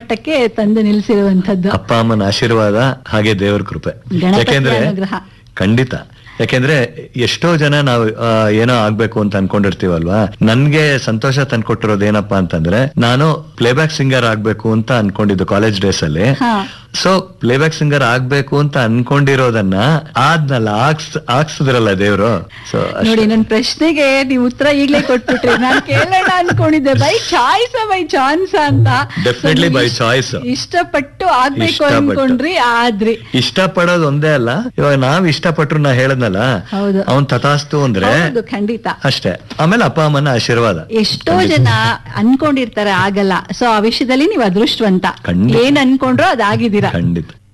ಮಟ್ಟಕ್ಕೆ ತಂದು ನಿಲ್ಸಿರುವಂತದ್ದು ಅಪ್ಪ ಅಮ್ಮನ ಆಶೀರ್ವಾದ ಹಾಗೆ ದೇವರ ಕೃಪೆ ಗಣಪತಿಯ ಯಾಕೆಂದ್ರೆ ಅನುಗ್ರಹ. ಖಂಡಿತ ಯಾಕೆಂದ್ರೆ ಎಷ್ಟೋ ಜನ ನಾವು ಆ, ಏನೋ ಆಗ್ಬೇಕು ಅಂತ ಅನ್ಕೊಂಡಿರ್ತೀವಲ್ವಾ ನನ್ಗೆ ಸಂತೋಷ ತಂದ್ಕೊಟ್ಟಿರೋದು ಏನಪ್ಪಾ ಅಂತಂದ್ರೆ ನಾನು ಪ್ಲೇಬ್ಯಾಕ್ ಸಿಂಗರ್ ಆಗ್ಬೇಕು ಅಂತ ಅನ್ಕೊಂಡಿದ್ದು ಕಾಲೇಜ್ ಡೇಸ್ ಅಲ್ಲಿ ಹಾ ಸೊ ಪ್ಲೇಬ್ಯಾಕ್ ಸಿಂಗರ್ ಆಗ್ಬೇಕು ಅಂತ ಅನ್ಕೊಂಡಿರೋದನ್ನ ಆದ್ನಲ್ಲ ಆಗ್ಸ್ ಆಗ್ಸಿದ್ರಲ್ಲ ದೇವ್ರು ಸೊ ನೋಡಿ ನನ್ ಪ್ರಶ್ನೆಗೆ ನೀವು ಉತ್ತರ ಈಗ್ಲೇ ಕೊಟ್ಬಿಟ್ರಿ ನಾನ್ ಕೇಳೋಣ ಅನ್ಕೊಂಡಿದ್ದೆ ಬೈ ಚಾಯ್ಸ್ ಬೈ ಚಾನ್ಸ್ ಅಂತ Definitely by choice. ಇಷ್ಟಪಟ್ಟು ಆಗ್ಬೇಕು ಇಷ್ಟಪಟ್ಟು. ಅನ್ಕೊಂಡ್ರಿ ಆದ್ರಿ ಇಷ್ಟ ಪಡೋದು ಒಂದೇ ಅಲ್ಲ ಇವಾಗ ನಾವ್ ಇಷ್ಟಪಟ್ರು ನಾ ಹೇಳದ್ನಲ್ಲ ಹೌದು. ಅವನ್ ತಥಾಸ್ತು ಅಂದ್ರೆ ಹೌದು ಖಂಡಿತ ಅಷ್ಟೇ ಆಮೇಲೆ ಅಪ್ಪ ಅಮ್ಮನ ಆಶೀರ್ವಾದ ಎಷ್ಟೋ ಜನ ಅನ್ಕೊಂಡಿರ್ತಾರೆ ಆಗಲ್ಲ ಸೊ ಆ ವಿಷಯದಲ್ಲಿ ನೀವು ಅದೃಷ್ಟವಂತ ಖಂಡಿತ. ಏನ್ ಅನ್ಕೊಂಡ್ರೋ ಅದಾಗಿದ್ದೀರಾ ಖಂಡಿತ